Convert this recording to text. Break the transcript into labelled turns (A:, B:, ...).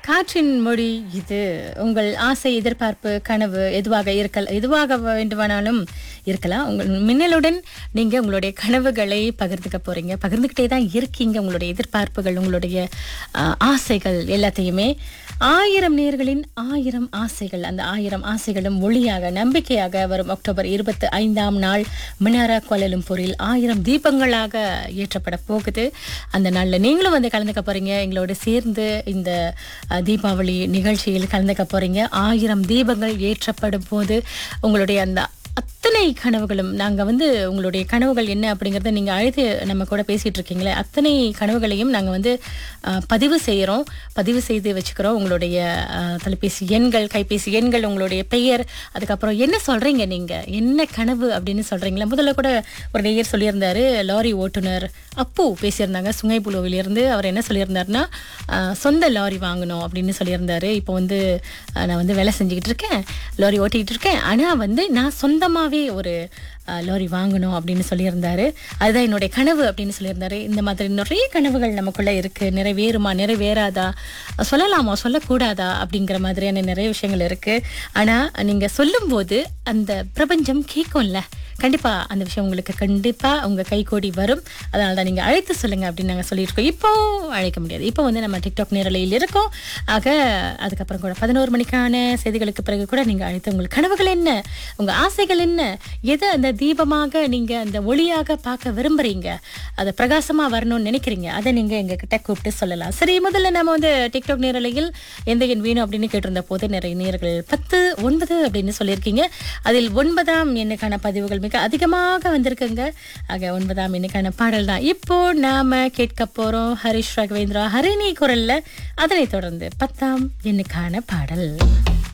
A: காற்றின் மொழி இது உங்கள் ஆசை எதிர்பார்ப்பு கனவு எதுவாக இருக்கல் எதுவாக வேண்டுமானாலும் இருக்கலாம் உங்கள் மின்னலுடன் நீங்க உங்களுடைய கனவுகளை பகிர்ந்துக்க போறீங்க பகிர்ந்துக்கிட்டே தான் இருக்கீங்க உங்களுடைய எதிர்பார்ப்புகள் உங்களுடைய ஆஹ், ஆசைகள் எல்லாத்தையுமே ஆயிரம் நேர்களின் ஆயிரம் ஆசைகள் அந்த ஆயிரம் ஆசைகளும் ஒளியாக நம்பிக்கையாக வரும் அக்டோபர் இருபத்தி ஐந்தாம் நாள் மினாரா கோலலும்பூரில் ஆயிரம் தீபங்களாக ஏற்றப்பட போகுது அந்த நாளில் நீங்களும் வந்து கலந்துக்க போறீங்க எங்களோடு சேர்ந்து இந்த அஹ், தீபாவளி நிகழ்ச்சியில் கலந்துக்க போறீங்க ஆயிரம் தீபங்கள் ஏற்றப்படும் போது உங்களுடைய அந்த அத்தனை கனவுகளும் நாங்க வந்து உங்களுடைய கனவுகள் என்ன அப்படிங்கறத நீங்க அழைத்து நம்ம கூட பேசிட்டு இருக்கீங்களே அத்தனை கனவுகளையும் நாங்க வந்து அஹ், பதிவு செய்யறோம் பதிவு செய்து வச்சுக்கிறோம் உங்களுடைய அஹ், தொலைபேசி எண்கள் கைபேசி எண்கள் உங்களுடைய பெயர் அதுக்கப்புறம் என்ன சொல்றீங்க நீங்க என்ன கனவு அப்படின்னு சொல்றீங்களா முதல்ல கூட ஒரு நேயர் சொல்லியிருந்தாரு லாரி ஓட்டுநர் அப்பு பேசியிருந்தாங்க சுங்கைபுலுவிலிருந்து அவர் என்ன சொல்லியிருந்தாருன்னா அஹ், சொந்த லாரி வாங்கணும் அப்படின்னு சொல்லியிருந்தாரு இப்போ வந்து அஹ், நான் வந்து வேலை செஞ்சுக்கிட்டு இருக்கேன் லாரி ஓட்டிக்கிட்டு இருக்கேன் ஆனா வந்து நான் சொந்தமாவே ஒரு அஹ், லாரி வாங்கணும் அப்படின்னு சொல்லியிருந்தாரு அதுதான் என்னுடைய கனவு அப்படின்னு சொல்லியிருந்தாரு இந்த மாதிரி நிறைய கனவுகள் நமக்குள்ள இருக்கு நிறைவேறுமா நிறைவேறாதா சொல்லலாமா சொல்லக்கூடாதா அப்படிங்கிற மாதிரியான நிறைய விஷயங்கள் இருக்கு ஆனா நீங்க சொல்லும்போது அந்த பிரபஞ்சம் கேட்கும்ல கண்டிப்பா அந்த விஷயம் உங்களுக்கு கண்டிப்பா உங்க கைகோடி வரும் அதனால தான் நீங்க அழைத்து சொல்லுங்க அப்படின்னு நாங்க சொல்லியிருக்கோம் இப்போ அழைக்க முடியாது இப்போ வந்து நம்ம டிக்டாக் நேரலையில் இருக்கோம் ஆக அதுக்கப்புறம் கூட பதினோரு மணிக்கான செய்திகளுக்கு பிறகு கூட நீங்க அழைத்து உங்கள் கனவுகள் என்ன உங்க ஆசைகள் என்ன எதை அந்த தீபமாக நீங்க அந்த ஒளியாக பார்க்க விரும்புறீங்க அதை பிரகாசமா வரணும்னு நினைக்கிறீங்க அதை நீங்க எங்க கிட்ட கூப்பிட்டு சொல்லலாம் சரி முதல்ல நம்ம வந்து டிக்டாக் நேரலையில் எந்த எண் வேணும் அப்படின்னு கேட்டிருந்த போது நிறைய நேர்கள் பத்து ஒன்பது அப்படின்னு சொல்லியிருக்கீங்க அதில் ஒன்பதாம் எண்ணுக்கான பதிவுகள் மிக அதிகமாக வந்திருக்குங்க ஆக ஒன்பதாம் எண்ணுக்கான பாடல் தான் இப்போ நாம கேட்க போறோம் ஹரிஷ் ராகவேந்திரா ஹரிணி குரல்ல அதனைத் தொடர்ந்து பத்தாம் எண்ணுக்கான பாடல்